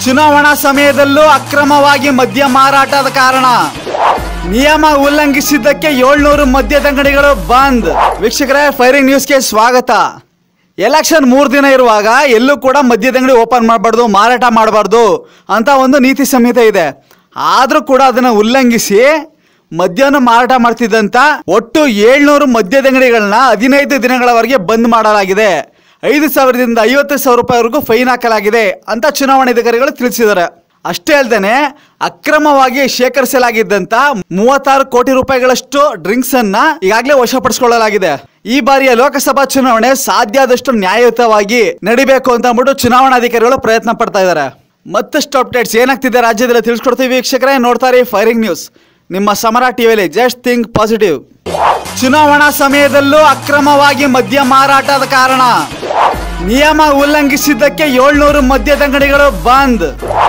ಚುನಾವಣಾ ಸಮಯದಲ್ಲೂ ಅಕ್ರಮವಾಗಿ ಮದ್ಯ ಮಾರಾಟದ ಕಾರಣ ನಿಯಮ ಉಲ್ಲಂಘಿಸಿದ್ದಕ್ಕೆ ಏಳ್ನೂರು ಮದ್ಯದಂಗಡಿಗಳು ಬಂದ್ ವೀಕ್ಷಕರೇ ಫೈರಿಂಗ್ ನ್ಯೂಸ್ಗೆ ಸ್ವಾಗತ ಎಲೆಕ್ಷನ್ ಮೂರು ದಿನ ಇರುವಾಗ ಎಲ್ಲೂ ಕೂಡ ಮದ್ಯದಂಗಡಿ ಓಪನ್ ಮಾಡಬಾರ್ದು ಮಾರಾಟ ಮಾಡಬಾರ್ದು ಅಂತ ಒಂದು ನೀತಿ ಸಂಹಿತೆ ಇದೆ ಆದರೂ ಕೂಡ ಅದನ್ನು ಉಲ್ಲಂಘಿಸಿ ಮದ್ಯವನ್ನು ಮಾರಾಟ ಮಾಡ್ತಿದ್ದಂತ ಒಟ್ಟು ಏಳ್ನೂರು ಮದ್ಯದಂಗಡಿಗಳನ್ನ ಹದಿನೈದು ದಿನಗಳವರೆಗೆ ಬಂದ್ ಮಾಡಲಾಗಿದೆ ಐದು ಸಾವಿರದಿಂದ ಐವತ್ತು ಸಾವಿರ ರೂಪಾಯಿವರೆಗೂ ಫೈನ್ ಹಾಕಲಾಗಿದೆ ಅಂತ ಚುನಾವಣಾಧಿಕಾರಿಗಳು ತಿಳಿಸಿದ್ದಾರೆ ಅಷ್ಟೇ ಅಲ್ಲದೆ ಅಕ್ರಮವಾಗಿ ಶೇಖರಿಸಲಾಗಿದ್ದಂತ ಮೂವತ್ತಾರು ಕೋಟಿ ರೂಪಾಯಿಗಳಷ್ಟು ಡ್ರಿಂಕ್ಸ್ ಅನ್ನ ಈಗಾಗಲೇ ವಶಪಡಿಸಿಕೊಳ್ಳಲಾಗಿದೆ ಈ ಬಾರಿಯ ಲೋಕಸಭಾ ಚುನಾವಣೆ ಸಾಧ್ಯ ಆದಷ್ಟು ನ್ಯಾಯಯುತವಾಗಿ ನಡಿಬೇಕು ಅಂತ ಅಂದ್ಬಿಟ್ಟು ಚುನಾವಣಾಧಿಕಾರಿಗಳು ಪ್ರಯತ್ನ ಪಡ್ತಾ ಇದ್ದಾರೆ ಮತ್ತಷ್ಟು ಅಪ್ಡೇಟ್ಸ್ ಏನಾಗ್ತಿದೆ ರಾಜ್ಯದಲ್ಲಿ ತಿಳಿಸ್ಕೊಡ್ತೀವಿ ವೀಕ್ಷಕರೇ ನೋಡ್ತಾರೆ ಫೈರಿಂಗ್ ನ್ಯೂಸ್ ನಿಮ್ಮ ಸಮರ ಟಿವಿಯಲ್ಲಿ ಜಸ್ಟ್ ಥಿಂಕ್ ಪಾಸಿಟಿವ್ ಚುನಾವಣಾ ಸಮಯದಲ್ಲೂ ಅಕ್ರಮವಾಗಿ ಮದ್ಯ ಮಾರಾಟದ ಕಾರಣ ನಿಯಮ ಉಲ್ಲಂಘಿಸಿದ್ದಕ್ಕೆ ಏಳ್ನೂರು ಮದ್ಯದಂಗಡಿಗಳು ಬಂದ್